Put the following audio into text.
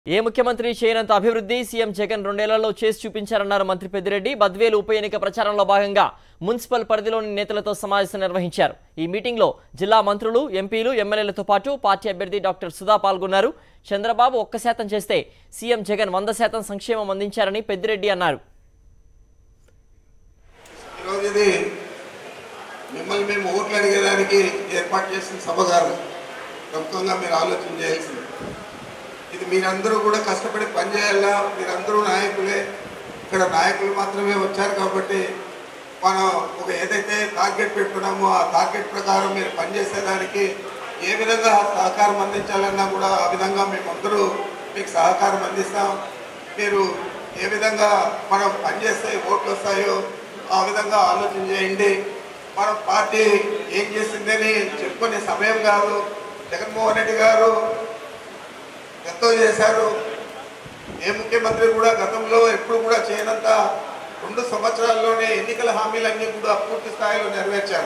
ఏ ముఖ్యమంత్రి చేయనంత అభివృద్ధి సీఎం జగన్ రెండేళ్లలో చేసి చూపించారన్నారు మంత్రి పెద్దిరెడ్డి బద్వేలు ఉప ఎన్నిక ప్రచారంలో భాగంగా మున్సిపల్ పరిధిలోని నేతలతో సమావేశం నిర్వహించారు ఈ మీటింగ్లో జిల్లా మంత్రులు ఎంపీలు ఎమ్మెల్యేలతో పాటు పార్టీ అభ్యర్థి డాక్టర్ సుధా పాల్గొన్నారు చంద్రబాబు ఒక్క శాతం చేస్తే సీఎం జగన్ వంద శాతం సంక్షేమం అందించారని పెద్దిరెడ్డి అన్నారు ఈరోజు ఇది మిమ్మల్ని మేము ఓట్లు అడిగేదానికి ఏర్పాటు చేసిన సభ కాదు ప్రముఖంగా మీరు ఆలోచన చేయాల్సింది ఇది మీరందరూ కూడా కష్టపడి పనిచేయాలా మీరందరూ నాయకులే ఇక్కడ నాయకులు మాత్రమే వచ్చారు కాబట్టి మనం ఒక ఏదైతే టార్గెట్ పెట్టుకున్నామో ఆ టార్గెట్ ప్రకారం మీరు పనిచేసేదానికి ఏ విధంగా సహకారం అందించాలన్నా కూడా ఆ విధంగా మేమందరూ మీకు సహకారం అందిస్తాం మీరు ఏ విధంగా మనం పనిచేస్తే ఓట్లు వస్తాయో ఆ విధంగా ఆలోచన చేయండి మన పార్టీ ఏం చేసిందని చెప్పుకునే సమయం కాదు జగన్మోహన్ రెడ్డి గారు ఎంతో చేశారు ఏ ముఖ్యమంత్రి కూడా గతంలో ఎప్పుడు కూడా చేయనంత రెండు సంవత్సరాల్లోనే ఎన్నికల హామీలన్నీ కూడా పూర్తి స్థాయిలో నెరవేర్చారు